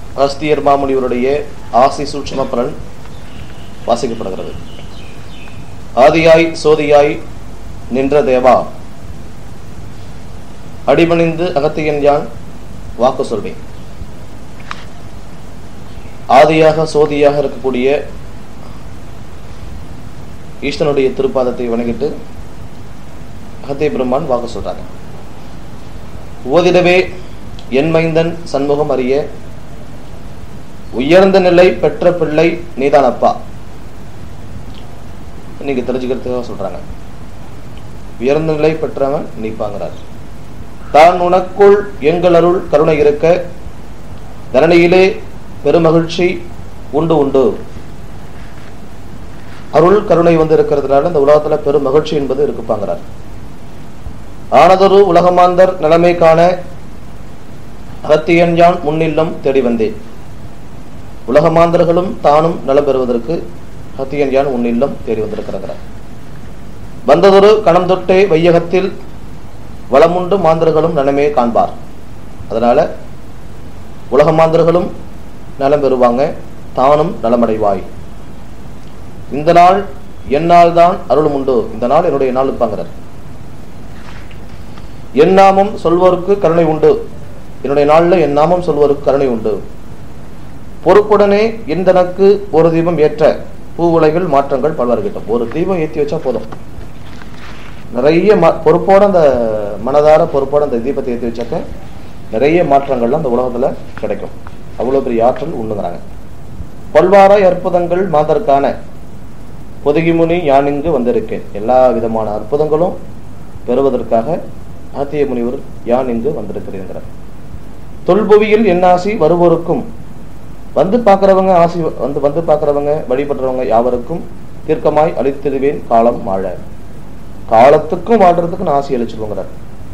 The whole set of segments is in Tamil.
அகஸ்தியர் மாமுனிவருடைய ஆசி சூட்சும பலன் வாசிக்கப்படுகிறது ஆதியாய் சோதியாய் நின்ற தேவா அடிபணிந்து அகத்தியன் யான் வாக்கு சொல்வேன் ஆதியாக சோதியாக இருக்கக்கூடிய ஈஸ்வனுடைய திருப்பாதத்தை வணங்கிட்டு அகத்திய பிரம்மான் வாக்கு சொல்றாங்க ஓதிடவே என் மைந்தன் சண்முகம் அறிய உயர்ந்த நிலை பெற்ற பிள்ளை நீதான் அப்பா நீங்க தெரிஞ்சுக்கிறதுக்காக சொல்றாங்க உயர்ந்த நிலை பெற்றவன் நீப்பாங்கிறார் தான் உனக்குள் எங்கள் அருள் கருணை இருக்க தரணியிலே பெருமகிழ்ச்சி உண்டு உண்டு அருள் கருணை வந்து இருக்கிறதுனால இந்த உலகத்துல பெரும் மகிழ்ச்சி என்பது இருக்குப்பாங்கிறார் ஆனதொரு உலகமாந்தர் நிலைமை காண அகத்தியன் யான் முன்னில்லம் தேடி வந்தேன் உலகமாந்தர்களும் தானும் நலம் பெறுவதற்கு அகத்தியன் யான் முன்னில்லம் தேடி வந்திருக்கிறார் வந்ததொரு கணம் தொட்டே வையகத்தில் வளமுண்டு மாந்தர்களும் நலமே காண்பார் அதனால உலக மாந்தர்களும் நலம் பெறுவாங்க தானும் நலமடைவாய் இந்த நாள் என்னால் தான் அருளும் உண்டு இந்த நாள் என்னுடைய நாள் இருப்பாங்கிறார் என் நாமம் சொல்வோருக்கு கருணை உண்டு என்னுடைய நாள்ல என் நாமம் சொல்வோருக்கு கருணை உண்டு பொறுப்புடனே இந்தனக்கு ஒரு தீபம் ஏற்ற பூ உலகில் மாற்றங்கள் பல்வாறு கிட்டும் ஒரு தீபம் ஏற்றி வச்சா போதும் நிறைய ம- பொறுப்போட அந்த மனதார பொறுப்போட அந்த தீபத்தை ஏற்றி வச்சாக்க நிறைய மாற்றங்கள்லாம் அந்த உலகத்துல கிடைக்கும் அவ்வளவு பெரிய ஆற்றல் உண்டுங்கிறாங்க பல்வாராய் அற்புதங்கள் மாதற்கான பொதுகிமுனி யான் இங்கு வந்திருக்கேன் எல்லா விதமான அற்புதங்களும் பெறுவதற்காக ஆத்திய முனிவர் யான் இங்கு வந்திருக்கிறேங்கிறார் தொல்புவியில் என் ஆசி வருவோருக்கும் வந்து பார்க்கறவங்க ஆசி வந்து வந்து பார்க்கறவங்க வழிபடுறவங்க யாவருக்கும் தீர்க்கமாய் அளித்திடுவேன் காலம் வாழ காலத்துக்கும் வாழ்றதுக்கு நான் ஆசி அளிச்சிருவோங்கிறார்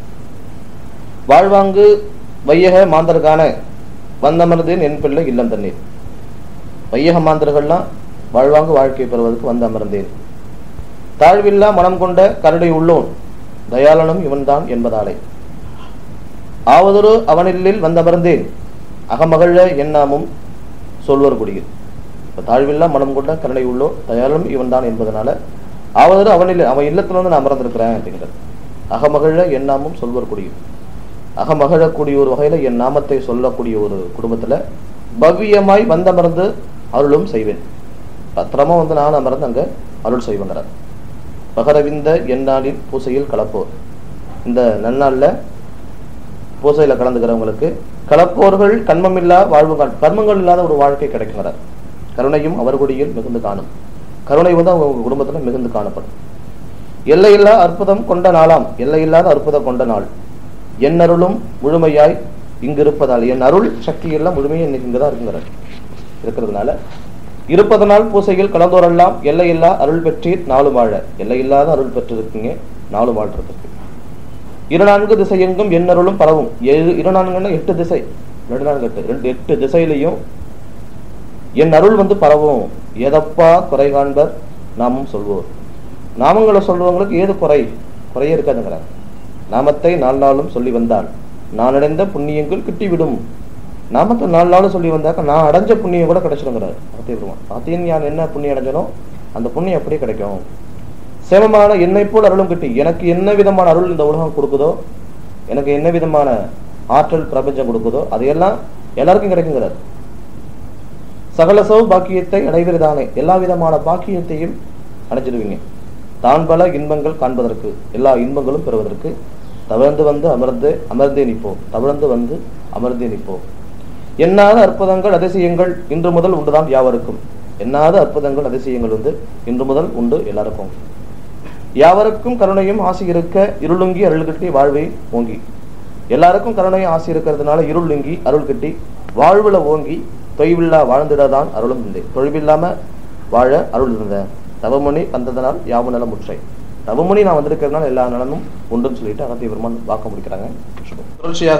வாழ்வாங்கு வையக மாந்தர்கான வந்தமர்ந்தேன் என் பிள்ளை இல்லம் தண்ணீர் வையக மாந்தர்கள்லாம் வாழ்வாங்கு வாழ்க்கை பெறுவதற்கு வந்து அமர்ந்தேன் தாழ்வில்லா மனம் கொண்ட கருணை உள்ளோன் தயாளனும் இவன்தான் என்பதாலே ஆவதொரு அவனில்லில் வந்தமர்ந்தேன் அகமகழ எண்ணாமும் சொல்வர் குடியில் இப்ப தாழ்வில்லா மனம் கொண்ட கருணை உள்ளோ தயாளனும் இவன்தான் என்பதனால ஆவதொரு அவனில் அவன் இல்லத்துல வந்து நான் அமர்ந்திருக்கிறேன் அப்படிங்கிறது அகமகிழ எண்ணாமும் சொல்வர் குடியில் அகமகிழக்கூடிய ஒரு வகையில என் நாமத்தை சொல்லக்கூடிய ஒரு குடும்பத்துல பவ்யமாய் வந்தமர்ந்து அருளும் செய்வேன் பத்திரமா வந்து நான் அமர்ந்து அங்க அருள் செய்வங்கிறார் பகரவிந்த எந்நாளில் பூசையில் கலப்போர் இந்த நன்னாள்ல பூசையில கலந்துக்கிறவங்களுக்கு கலப்போர்கள் கண்மமில்லா வாழ்வு காண்- கர்மங்கள் இல்லாத ஒரு வாழ்க்கை கிடைக்குங்கிறார் கருணையும் அவர் குடியில் மிகுந்து காணும் கருணை வந்து அவங்க உங்க குடும்பத்துல மிகுந்து காணப்படும் எல்லையில்லா அற்புதம் கொண்ட நாளாம் எல்லையில்லாத அற்புதம் கொண்ட நாள் என் அருளும் முழுமையாய் இங்கு இருப்பதால் என் அருள் சக்தி எல்லாம் முழுமையாக இன்னைக்கு இங்கதான் இருக்குங்கிறார் இருக்கிறதுனால இருப்பதனால் பூசையில் கலந்தோரெல்லாம் எல்லையில்லா அருள் பெற்றீர் நாலு வாழ எல்லையில்லாத அருள் பெற்றிருக்கீங்க நாலு வாழ்றதுக்கு இருநான்கு திசையெங்கும் என் அருளும் பரவும் ஏழு இருநான்குன்னா எட்டு திசை ரெண்டு நான்கு எட்டு ரெண்டு எட்டு திசையிலையும் என் அருள் வந்து பரவும் எதப்பா குறை காண்பர் நாமும் சொல்வோர் நாமங்களை சொல்றவங்களுக்கு ஏது குறை குறையே இருக்காதுங்கிறாங்க நாமத்தை நாலு நாளும் சொல்லி வந்தால் நான் அடைந்த புண்ணியங்கள் கிட்டிவிடும் நாமத்தை நாலு நாளும் சொல்லி வந்தாக்க நான் அடைஞ்ச புண்ணியம் கூட கிடைச்சிடுங்கிறார் சத்தியபெருமான் சத்தியன் நான் என்ன புண்ணியம் அடைஞ்சனோ அந்த புண்ணியம் அப்படியே கிடைக்கும் சேமமான என்னை போல் அருளும் கிட்டி எனக்கு என்ன விதமான அருள் இந்த உலகம் கொடுக்குதோ எனக்கு என்ன விதமான ஆற்றல் பிரபஞ்சம் கொடுக்குதோ அதையெல்லாம் எல்லாருக்கும் கிடைக்குங்கிறார் சகல பாக்கியத்தை அடைவதுதானே எல்லா விதமான பாக்கியத்தையும் அடைஞ்சிடுவீங்க தான் பல இன்பங்கள் காண்பதற்கு எல்லா இன்பங்களும் பெறுவதற்கு தவழ்ந்து வந்து அமர்ந்து அமர்ந்தே நிற்போம் தவழ்ந்து வந்து அமர்ந்தே நிற்போம் எண்ணாத அற்புதங்கள் அதிசயங்கள் இன்று முதல் உண்டுதான் யாவருக்கும் எண்ணாத அற்புதங்கள் அதிசயங்கள் வந்து இன்று முதல் உண்டு எல்லாருக்கும் யாவருக்கும் கருணையும் ஆசி இருக்க இருளுங்கி அருள் கிட்டி வாழ்வை ஓங்கி எல்லாருக்கும் கருணையும் ஆசி இருக்கிறதுனால இருள் நீங்கி அருள் கிட்டி வாழ்வுல ஓங்கி தொய்வில்லா வாழ்ந்திடதான் அருளும் இல்லை தொழிவில்லாம வாழ அருள் இருந்தேன் தவமணி வந்ததனால் யாவு நலம் முற்றை தவமணி நான் வந்திருக்கிறதுனால எல்லா நலனும் உண்டுன்னு சொல்லிட்டு அகத்திய பெருமான் வாக்க முடிக்கிறாங்க தொடர்ச்சியாக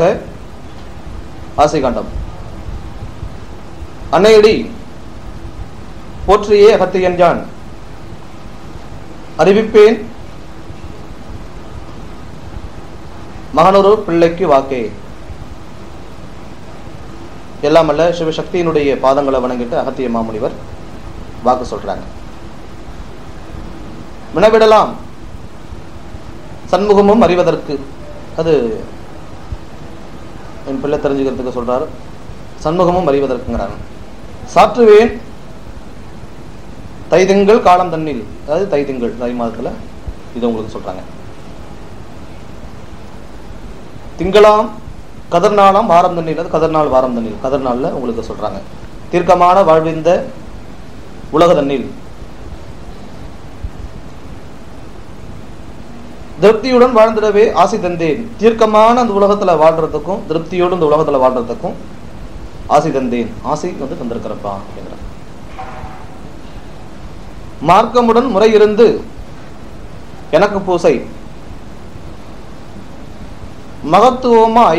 ஆசை காண்டம் அன்னையடி போற்றியே அகத்தியன் யான் அறிவிப்பேன் மகனொரு பிள்ளைக்கு வாக்கே எல்லாம் அல்ல சிவசக்தியினுடைய பாதங்களை வணங்கிட்டு அகத்திய மாமுனிவர் வாக்கு சொல்றாங்க வினவிடலாம் சண்முகமும் அறிவதற்கு அது என் பிள்ளை தெரிஞ்சுக்கிறதுக்கு சொல்றாரு சண்முகமும் அறிவதற்குங்கிறாங்க சாற்றுவேன் தைதிங்கள் காலம் தண்ணில் அதாவது தைதிங்கள் தை மாதத்துல இது உங்களுக்கு சொல்றாங்க திங்களாம் கதிர்நாளாம் வாரம் தண்ணில் அது கதிர்நாள் வாரம் தண்ணில் கதிர்நாள்ல உங்களுக்கு சொல்றாங்க தீர்க்கமான வாழ்விந்த உலக தண்ணில் திருப்தியுடன் வாழ்ந்திடவே ஆசை தந்தேன் தீர்க்கமான அந்த உலகத்துல வாழ்றதுக்கும் திருப்தியோடு இந்த உலகத்துல வாழ்றதுக்கும் ஆசை தந்தேன் ஆசை வந்து தந்திருக்கிறப்பா அப்படிங்கிற மார்க்கமுடன் முறை இருந்து எனக்கு பூசை மகத்துவமாய்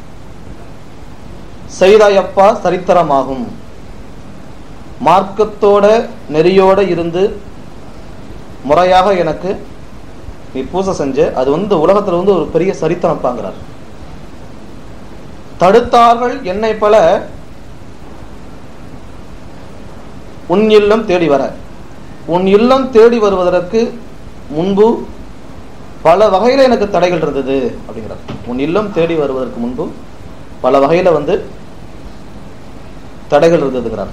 செய்தாயப்பா சரித்திரமாகும் மார்க்கத்தோட நெறியோட இருந்து முறையாக எனக்கு நீ பூசை செஞ்ச அது வந்து உலகத்துல வந்து ஒரு பெரிய சரித்திரம் பாங்கிறார் தடுத்தார்கள் என்னை பல உன் இல்லம் தேடி வர உன் இல்லம் தேடி வருவதற்கு முன்பு பல வகையில எனக்கு தடைகள் இருந்தது அப்படிங்கிறார் உன் இல்லம் தேடி வருவதற்கு முன்பு பல வகையில வந்து தடைகள் இருந்ததுங்கிறார்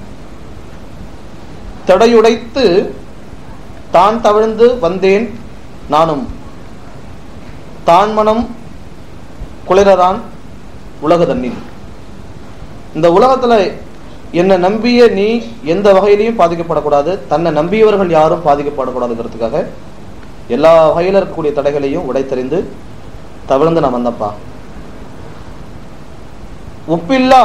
தடையுடைத்து தான் தவிழ்ந்து வந்தேன் நானும் தான் மனம் குளிரதான் உலக தண்ணீர் இந்த உலகத்துல என்னை நம்பிய நீ எந்த வகையிலையும் பாதிக்கப்படக்கூடாது தன்னை நம்பியவர்கள் யாரும் பாதிக்கப்படக்கூடாதுங்கிறதுக்காக எல்லா வகையில இருக்கக்கூடிய தடைகளையும் உடைத்தறிந்து தவிழ்ந்து நான் வந்தப்பா உப்பில்லா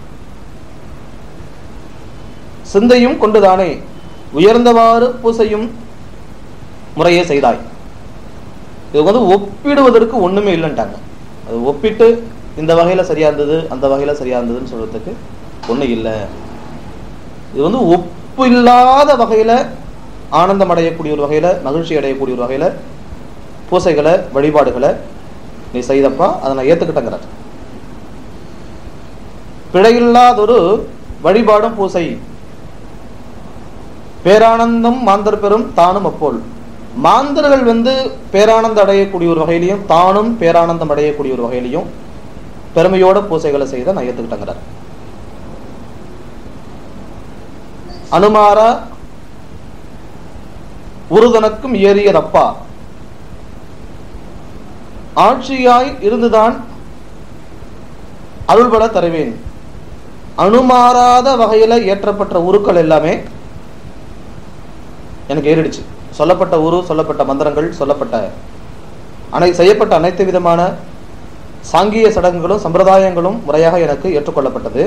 சிந்தையும் கொண்டுதானே உயர்ந்தவாறு பூசையும் முறையே செய்தாய் இது வந்து ஒப்பிடுவதற்கு ஒண்ணுமே இல்லைன்ட்டாங்க அது ஒப்பிட்டு இந்த வகையில சரியா இருந்தது அந்த வகையில சரியா இருந்ததுன்னு சொல்றதுக்கு ஒண்ணு இல்லை இது வந்து ஒப்பு இல்லாத வகையில ஆனந்தம் அடையக்கூடிய ஒரு வகையில மகிழ்ச்சி அடையக்கூடிய ஒரு வகையில பூசைகளை வழிபாடுகளை நீ செய்தப்பா அதை நான் ஏத்துக்கிட்டேங்கிறார் பிழையில்லாதொரு வழிபாடும் பூசை பேரானந்தம் மாந்தர் பெறும் தானும் அப்போல் மாந்தர்கள் வந்து பேரானந்தம் அடையக்கூடிய ஒரு வகையிலையும் தானும் பேரானந்தம் அடையக்கூடிய ஒரு வகையிலையும் பெருமையோட பூசைகளை செய்த நான் ஏத்துக்கிட்டேங்கிறார் அனுமாரா உருதனக்கும் ஏறியதப்பா ஆட்சியாய் இருந்துதான் அருள்பட தருவேன் அணுமாறாத வகையில ஏற்றப்பட்ட உருக்கள் எல்லாமே எனக்கு ஏறிடுச்சு சொல்லப்பட்ட உரு சொல்லப்பட்ட மந்திரங்கள் சொல்லப்பட்ட அனை செய்யப்பட்ட அனைத்து விதமான சாங்கிய சடங்குகளும் சம்பிரதாயங்களும் முறையாக எனக்கு ஏற்றுக்கொள்ளப்பட்டது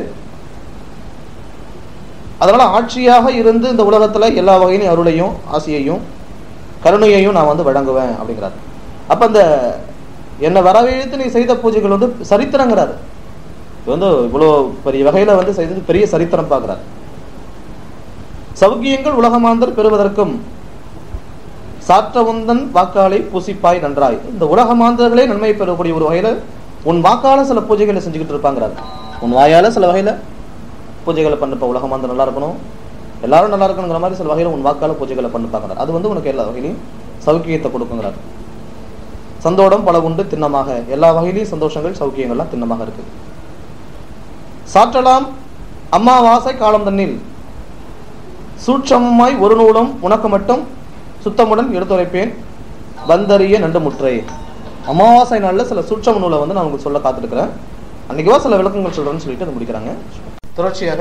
அதனால ஆட்சியாக இருந்து இந்த உலகத்துல எல்லா வகையிலும் அருளையும் ஆசையையும் கருணையையும் நான் வந்து வழங்குவேன் அப்படிங்கிறார் அப்ப அந்த என்னை வரவேற்று நீ செய்த பூஜைகள் வந்து சரித்திரங்கிறார் இது வந்து இவ்வளோ பெரிய வகையில வந்து செய்தது பெரிய சரித்திரம் பார்க்கிறார் சௌக்கியங்கள் உலகமாந்தர் பெறுவதற்கும் சாற்ற உந்தன் வாக்காலை பூசிப்பாய் நன்றாய் இந்த உலகமாந்தர்களே நன்மை பெறக்கூடிய ஒரு வகையில உன் வாக்கால சில பூஜைகளை செஞ்சுக்கிட்டு இருப்பாங்கிறார் உன் வாயால சில வகையில பூஜைகளை பண்ணுப்ப உலகமாந்தர் நல்லா இருக்கணும் எல்லாரும் நல்லா இருக்கணுங்கிற மாதிரி சில வகையில உன் வாக்கால பூஜைகளை பண்ணு பார்க்கிறார் அது வந்து உனக்கு எல்லா வகையிலையும் சௌக்கியத்தை கொடுக்குங்கிறார் சந்தோடம் பல உண்டு திண்ணமாக எல்லா வகையிலையும் சந்தோஷங்கள் சௌக்கியங்கள்லாம் திண்ணமாக இருக்கு சாற்றலாம் அம்மாவாசை காலம் தண்ணில் சூட்சமமாய் ஒரு நூலும் உனக்கு மட்டும் சுத்தமுடன் எடுத்துரைப்பேன் வந்தறிய நண்டு முற்றை அமாவாசை நாள்ல சில சூட்சம நூலை வந்து நான் உங்களுக்கு சொல்ல காத்திருக்கிறேன் அன்னைக்குவா சில விளக்கங்கள் சொல்றேன்னு சொல்லிட்டு அதை முடிக்கிறாங்க தொடர்ச்சியாக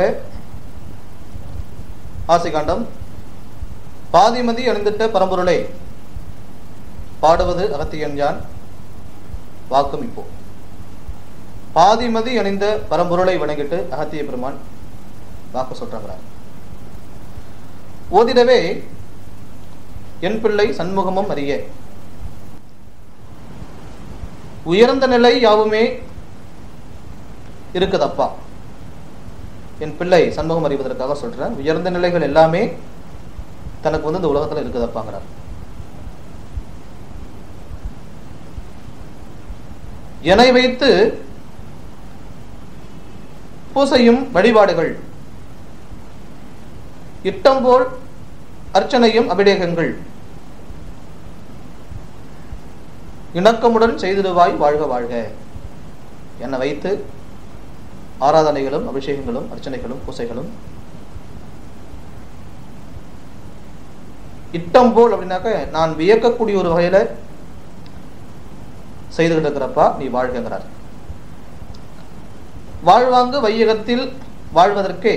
ஆசை காண்டம் பாதிமதி அணிந்திட்ட பரம்பொருளை பாடுவது அகத்தியன் யான் வாக்கும் இப்போ பாதிமதி அணிந்த பரம்பொருளை வணங்கிட்டு அகத்திய பெருமான் வாக்கு சொல்றாங்க ஓதிடவே என் பிள்ளை சண்முகமும் அறிய உயர்ந்த நிலை யாவுமே இருக்குதப்பா என் பிள்ளை சண்முகம் அறிவதற்காக சொல்றேன் உயர்ந்த நிலைகள் எல்லாமே தனக்கு வந்து இந்த உலகத்துல இருக்குதப்பாங்கிறார் என்னை வைத்து பூசையும் வழிபாடுகள் இட்டம் போல் அர்ச்சனையும் அபிடேகங்கள் இணக்கமுடன் செய்திடுவாய் வாழ்க வாழ்க என்னை வைத்து ஆராதனைகளும் அபிஷேகங்களும் அர்ச்சனைகளும் பூசைகளும் இட்டம் போல் அப்படின்னாக்க நான் வியக்கக்கூடிய ஒரு வகையில செய்துகிட்டு இருக்கிறப்பா நீ வாழ்கங்கிறார் வாழ்வாங்கு வையகத்தில் வாழ்வதற்கே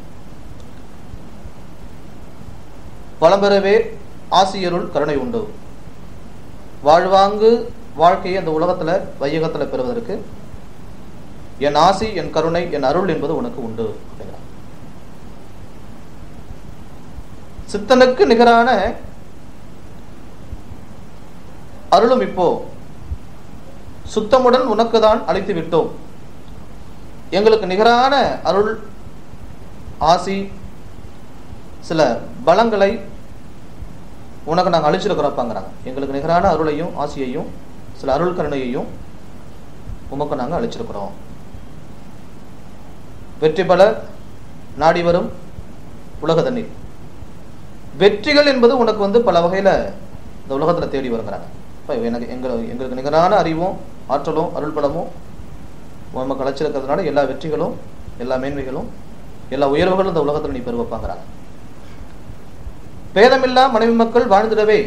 வளம்பெறவே ஆசியருள் கருணை உண்டு வாழ்வாங்கு வாழ்க்கையை அந்த உலகத்துல வையகத்துல பெறுவதற்கு என் ஆசி என் கருணை என் அருள் என்பது உனக்கு உண்டு அப்படிங்கிறார் சித்தனுக்கு நிகரான அருளும் இப்போ சுத்தமுடன் உனக்கு தான் அளித்து விட்டோம் எங்களுக்கு நிகரான அருள் ஆசி சில பலங்களை உனக்கு நாங்கள் அழிச்சிருக்கிறோப்பாங்கிறாங்க எங்களுக்கு நிகரான அருளையும் ஆசியையும் சில அருள் கருணையையும் உமக்கு நாங்கள் அழிச்சிருக்கிறோம் வெற்றி பல நாடி வரும் உலக தண்ணீர் வெற்றிகள் என்பது உனக்கு வந்து பல வகையில இந்த உலகத்துல தேடி வருங்கிறாங்க இப்போ எனக்கு எங்கள் எங்களுக்கு நிகரான அறிவும் ஆற்றலும் அருள் பலமும் உமக்கு அழைச்சிருக்கிறதுனால எல்லா வெற்றிகளும் எல்லா மேன்மைகளும் எல்லா உயர்வுகளும் இந்த உலகத்துல நீ பெருவப்பாங்கிறாங்க பேதமில்லா மனைவி மக்கள் வாழ்ந்திடவே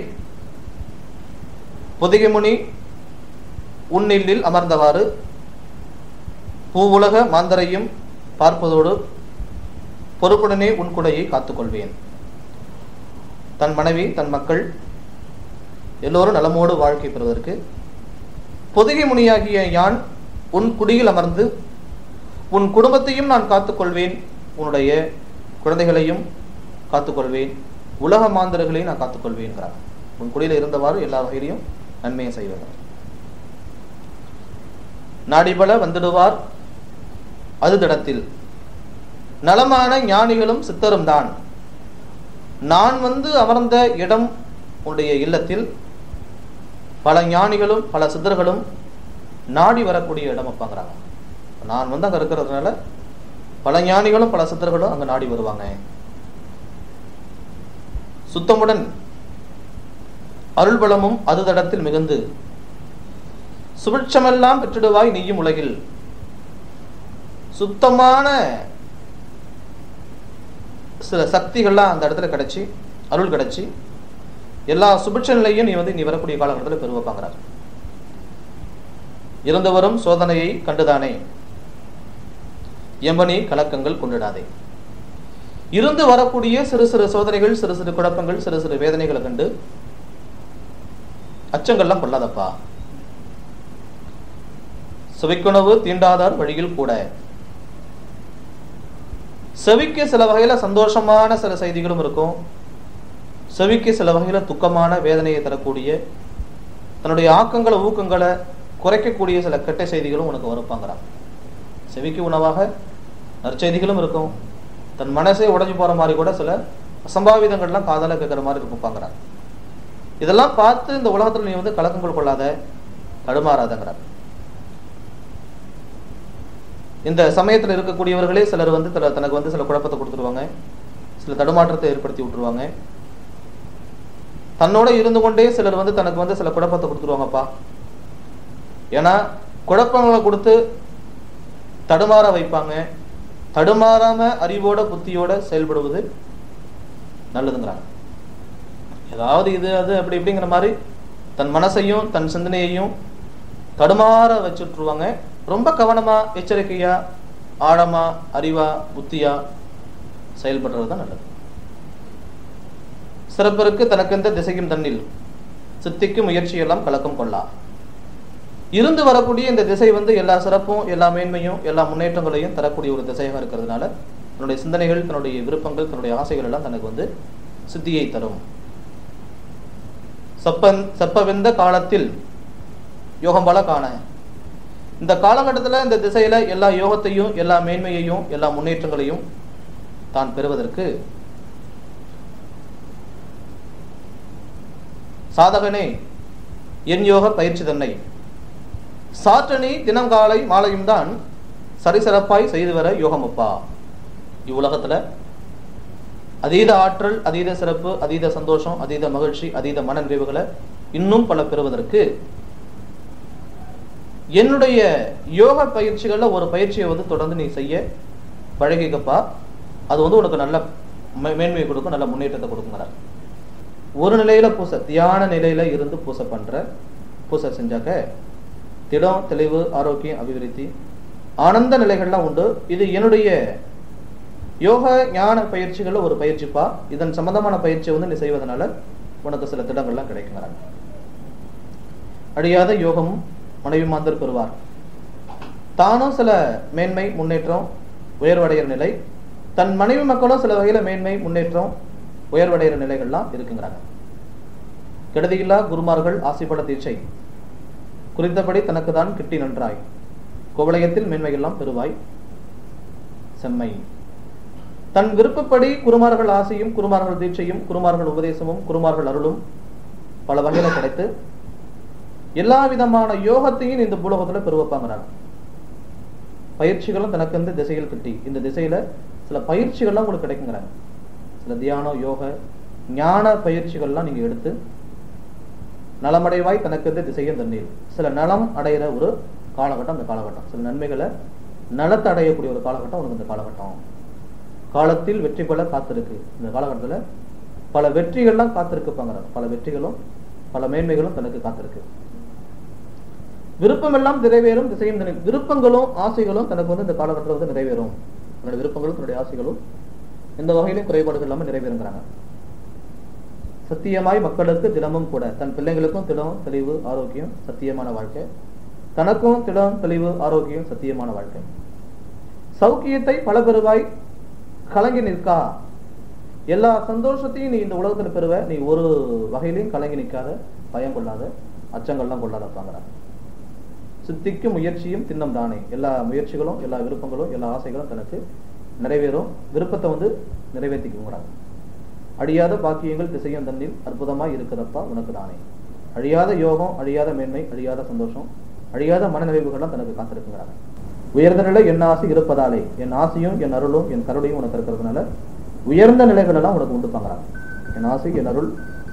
பொதிகை முனி உன்னில்லில் அமர்ந்தவாறு பூவுலக மாந்தரையும் பார்ப்பதோடு பொறுப்புடனே உன் குடையை காத்துக்கொள்வேன் தன் மனைவி தன் மக்கள் எல்லோரும் நலமோடு வாழ்க்கை பெறுவதற்கு பொதிகை முனியாகிய யான் உன் குடியில் அமர்ந்து உன் குடும்பத்தையும் நான் காத்துக்கொள்வேன் உன்னுடைய குழந்தைகளையும் காத்துக்கொள்வேன் உலக மாந்தர்களையும் நான் காத்துக்கொள்வேன்கிறார் உன் குடியில் இருந்தவாறு எல்லா வகையிலையும் நன்மையை செய்வார் நாடிபல வந்துடுவார் அது திடத்தில் நலமான ஞானிகளும் சித்தரும் தான் நான் வந்து அமர்ந்த இடம் உன்னுடைய இல்லத்தில் பல ஞானிகளும் பல சித்தர்களும் நாடி வரக்கூடிய இடம் வைப்பாங்கிறாங்க நான் வந்து அங்க இருக்கிறதுனால பல ஞானிகளும் பல சித்தர்களும் அங்க நாடி வருவாங்க சுத்தமுடன் அருள்பலமும் அது தடத்தில் மிகுந்து சுபிட்சமெல்லாம் பெற்றிடுவாய் நீயும் உலகில் சுத்தமான சில சக்திகள்லாம் அந்த இடத்துல கிடைச்சி அருள் கிடைச்சி எல்லா சுபிட்ச நிலையும் நீ வந்து நீ வரக்கூடிய காலகட்டத்தில் பெருவப்பாங்கிறார் இருந்தவரும் சோதனையை கண்டுதானே எம்பனி கலக்கங்கள் கொண்டிடாதே இருந்து வரக்கூடிய சிறு சிறு சோதனைகள் சிறு சிறு குழப்பங்கள் சிறு சிறு வேதனைகளை கண்டு அச்சங்கள்லாம் கொள்ளாதப்பா சுவைக்குணவு தீண்டாதார் வழியில் கூட செவிக்கு சில வகையில சந்தோஷமான சில செய்திகளும் இருக்கும் செவிக்கு சில வகையில துக்கமான வேதனையை தரக்கூடிய தன்னுடைய ஆக்கங்களை ஊக்கங்களை குறைக்கக்கூடிய சில கெட்ட செய்திகளும் உனக்கு வரப்பாங்கிறான் செவிக்கு உணவாக நற்செய்திகளும் இருக்கும் தன் மனசே உடைஞ்சு போற மாதிரி கூட சில அசம்பாவிதங்கள்லாம் காதல கேட்கிற மாதிரி இருக்கும்பாங்கிறான் இதெல்லாம் பார்த்து இந்த உலகத்துல நீ வந்து கலக்கங்கள் கொள்ளாத தடுமாறாதங்கிறார் இந்த சமயத்தில் இருக்கக்கூடியவர்களே சிலர் வந்து தல- தனக்கு வந்து சில குழப்பத்தை கொடுத்துருவாங்க சில தடுமாற்றத்தை ஏற்படுத்தி விட்டுருவாங்க தன்னோட இருந்து கொண்டே சிலர் வந்து தனக்கு வந்து சில குழப்பத்தை கொடுத்துருவாங்கப்பா ஏன்னா குழப்பங்களை கொடுத்து தடுமாற வைப்பாங்க தடுமாறாம அறிவோட புத்தியோட செயல்படுவது நல்லதுங்கிறாங்க ஏதாவது இது அது அப்படி இப்படிங்கிற மாதிரி தன் மனசையும் தன் சிந்தனையையும் தடுமாற வச்சுட்ருவாங்க ரொம்ப கவனமா எச்சரிக்கையா ஆழமா அறிவா புத்தியா செயல்படுறது தான் நல்லது சிறப்பிற்கு தனக்கெந்த திசையும் தன்னில் சித்திக்கு முயற்சியெல்லாம் கலக்கம் கொள்ளா இருந்து வரக்கூடிய இந்த திசை வந்து எல்லா சிறப்பும் எல்லா மேன்மையும் எல்லா முன்னேற்றங்களையும் தரக்கூடிய ஒரு திசையாக இருக்கிறதுனால தன்னுடைய சிந்தனைகள் தன்னுடைய விருப்பங்கள் தன்னுடைய ஆசைகள் எல்லாம் தனக்கு வந்து சித்தியை தரும் செப்பன் செப்பவெந்த காலத்தில் யோகம் பல காண இந்த காலகட்டத்தில் இந்த திசையில எல்லா யோகத்தையும் எல்லா மேன்மையையும் எல்லா முன்னேற்றங்களையும் தான் பெறுவதற்கு சாதகனே என் யோக பயிற்சி தன்னை சாற்றணி தினம் காலை மாலையும் தான் சரிசிறப்பாய் செய்து வர யோகமப்பா இவ்வுலகத்துல அதீத ஆற்றல் அதீத சிறப்பு அதீத சந்தோஷம் அதீத மகிழ்ச்சி அதீத மன நிறைவுகளை இன்னும் பல பெறுவதற்கு என்னுடைய யோக பயிற்சிகள்ல ஒரு பயிற்சியை வந்து தொடர்ந்து நீ செய்ய பழகிக்கப்பா அது வந்து உனக்கு நல்ல மே- மேன்மையை கொடுக்கும் நல்ல முன்னேற்றத்தை கொடுக்குங்கிறார் ஒரு நிலையில பூசை தியான நிலையில இருந்து பூசை பண்ற பூசை செஞ்சாக்க திடம் தெளிவு ஆரோக்கியம் அபிவிருத்தி ஆனந்த நிலைகள்லாம் உண்டு இது என்னுடைய யோக ஞான பயிற்சிகள்ல ஒரு பயிற்சிப்பா இதன் சம்பந்தமான பயிற்சியை வந்து நீ செய்வதனால உனக்கு சில திடங்கள்லாம் கிடைக்குங்கிறாங்க அழியாத யோகமும் மனைவி மாந்தர் பெறுவார் தானும் சில மேன்மை முன்னேற்றம் உயர்வடைகிற நிலை தன் மனைவி மக்களும் சில வகையில மேன்மை முன்னேற்றம் உயர்வடைகிற நிலைகள்லாம் இருக்குங்கிறாங்க கெடுதியில்லா குருமார்கள் ஆசைப்பட தீட்சை குறித்தபடி தனக்கு தான் கிட்டி நன்றாய் குவளையத்தில் மேன்மையெல்லாம் பெறுவாய் செம்மை தன் விருப்பப்படி குருமார்கள் ஆசையும் குருமார்கள் தீட்சையும் குருமார்கள் உபதேசமும் குருமார்கள் அருளும் பல வகையில கிடைத்து எல்லா விதமான யோகத்தையும் இந்த பூலோகத்துல பெருவப்பாங்கிறாங்க பயிற்சிகளும் தனக்கு வந்து திசையில் கிட்டி இந்த திசையில சில பயிற்சிகள்லாம் உங்களுக்கு கிடைக்குங்கிறாங்க சில தியானம் யோக ஞான பயிற்சிகள்லாம் நீங்க எடுத்து நலமடைவாய் தனக்கு வந்து திசையும் தண்ணீர் சில நலம் அடைகிற ஒரு காலகட்டம் அந்த காலகட்டம் சில நன்மைகளை நலத்தை அடையக்கூடிய ஒரு காலகட்டம் உனக்கு இந்த காலகட்டம் காலத்தில் வெற்றி பெற காத்திருக்கு இந்த காலகட்டத்துல பல வெற்றிகள்லாம் காத்திருக்குப்பாங்கிறார் பல வெற்றிகளும் பல மேன்மைகளும் தனக்கு காத்திருக்கு விருப்பமெல்லாம் நிறைவேறும் திசையும் தனி விருப்பங்களும் ஆசைகளும் தனக்கு வந்து இந்த காலகட்டத்தில் வந்து நிறைவேறும் தன்னுடைய விருப்பங்களும் தன்னுடைய ஆசைகளும் எந்த வகையிலும் குறைபாடுகள் இல்லாமல் நிறைவேறுங்கிறாங்க சத்தியமாய் மக்களுக்கு தினமும் கூட தன் பிள்ளைங்களுக்கும் திடம் தெளிவு ஆரோக்கியம் சத்தியமான வாழ்க்கை தனக்கும் திடம் தெளிவு ஆரோக்கியம் சத்தியமான வாழ்க்கை சௌக்கியத்தை பல பெறுவாய் கலங்கி நிற்கா எல்லா சந்தோஷத்தையும் நீ இந்த உலகத்துல பெறுவ நீ ஒரு வகையிலையும் கலங்கி நிற்காத பயம் கொள்ளாத அச்சங்கள்லாம் கொள்ளாத பாங்கிறாங்க சித்திக்கும் முயற்சியும் திண்ணம் தானே எல்லா முயற்சிகளும் எல்லா விருப்பங்களும் எல்லா ஆசைகளும் தனக்கு நிறைவேறும் விருப்பத்தை வந்து நிறைவேற்றிக்குங்கிறாங்க அழியாத பாக்கியங்கள் திசையும் தன்னில் அற்புதமாய் இருக்குதப்பா உனக்கு தானே அழியாத யோகம் அழியாத மேன்மை அழியாத சந்தோஷம் அழியாத மனநிறைவுகள்லாம் தனக்கு காத்திருக்குங்கிறாங்க உயர்ந்த நிலை என் ஆசை இருப்பதாலே என் ஆசையும் என் அருளும் என் கருணையும் உனக்கு இருக்கிறதுனால உயர்ந்த நிலைகள் எல்லாம் உனக்கு உண்டு பாங்கிறாங்க என் ஆசை என் அருள்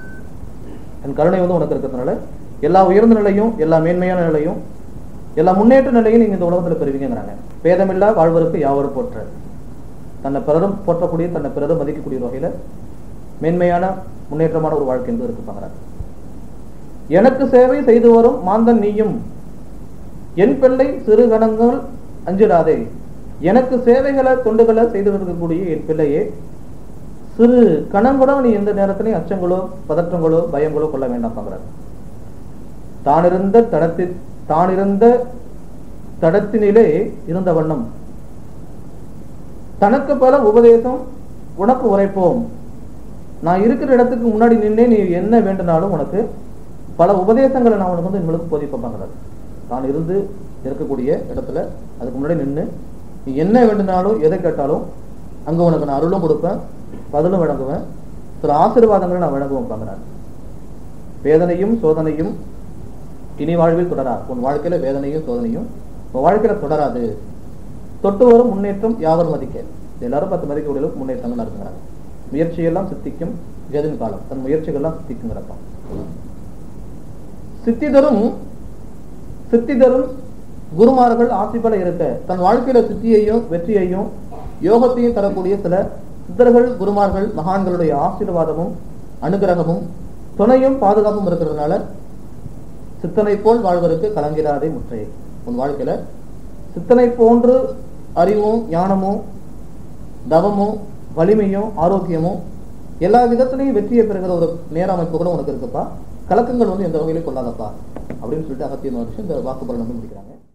என் கருணை வந்து உனக்கு இருக்கிறதுனால எல்லா உயர்ந்த நிலையும் எல்லா மேன்மையான நிலையும் எல்லா முன்னேற்ற நிலையும் நீங்க இந்த உலகத்துல பெறுவீங்கிறாங்க பேதமில்லா வாழ்வருக்கு யாவரும் போற்ற தன்னை பிறரும் போற்றக்கூடிய தன்னை பிறரும் மதிக்கக்கூடிய ஒரு வகையில மேன்மையான முன்னேற்றமான ஒரு வாழ்க்கை என்பது இருக்கு பாக்குறாங்க எனக்கு சேவை செய்து வரும் மாந்தன் நீயும் என் பிள்ளை சிறு கணங்கள் அஞ்சிடாதே எனக்கு சேவைகளை தொண்டுகளை செய்து இருக்கக்கூடிய என் பிள்ளையே சிறு கணங்கூட நீ எந்த நேரத்திலையும் அச்சங்களோ பதற்றங்களோ பயங்களோ கொள்ள வேண்டாம் பாக்குறாரு தானிருந்த தடத்தில் தானிருந்த தடத்தினிலே இருந்த வண்ணம் தனக்கு பல உபதேசம் உனக்கு உரைப்போம் நான் இருக்கிற இடத்துக்கு முன்னாடி நின்னே நீ என்ன வேண்டுனாலும் உனக்கு பல உபதேசங்களை நான் உனக்கு வந்து இவங்களுக்கு போதிப்பாங்கிறாரு தான் இருந்து இருக்கக்கூடிய இடத்துல அதுக்கு முன்னாடி நின்று நீ என்ன வேண்டுனாலும் எதை கேட்டாலும் அங்க உனக்கு நான் அருளும் கொடுப்பேன் பதிலும் வழங்குவேன் சில ஆசீர்வாதங்களை நான் வழங்குவேன் பாங்கிறாரு வேதனையும் சோதனையும் இனி வாழ்வில் தொடரா உன் வாழ்க்கையில வேதனையும் சோதனையும் உன் வாழ்க்கையில தொடராது தொட்டு வரும் முன்னேற்றம் யாவரும் மதிக்க இது எல்லாரும் பத்து மதிக்கக்கூடிய அளவுக்கு முன்னேற்றங்கள் இருக்குங்கிறாங்க முயற்சியெல்லாம் சித்திக்கும் கதின் காலம் தன் முயற்சிகள்லாம் சித்திக்குங்கிறப்பா சித்திதரும் சித்திதரும் குருமார்கள் ஆசிப்பட இருக்க தன் வாழ்க்கையில சித்தியையும் வெற்றியையும் யோகத்தையும் தரக்கூடிய சில சித்தர்கள் குருமார்கள் மகான்களுடைய ஆசீர்வாதமும் அனுகிரகமும் துணையும் பாதுகாப்பும் இருக்கிறதுனால சித்தனை போல் வாழ்வதற்கு கலங்கிறாதே முற்றை உன் வாழ்க்கையில சித்தனை போன்று அறிவும் ஞானமும் தவமும் வலிமையும் ஆரோக்கியமும் எல்லா விதத்திலையும் வெற்றியை பெறுகிற ஒரு நேர அமைப்பு கூட உனக்கு இருக்குப்பா கலக்கங்கள் வந்து எந்த வகையிலும் கொள்ளாதப்பா அப்படின்னு சொல்லிட்டு அகத்திய மகர்ஷி இந்த வாக்குப்பலன் வந்து முடிக்கிறாங்க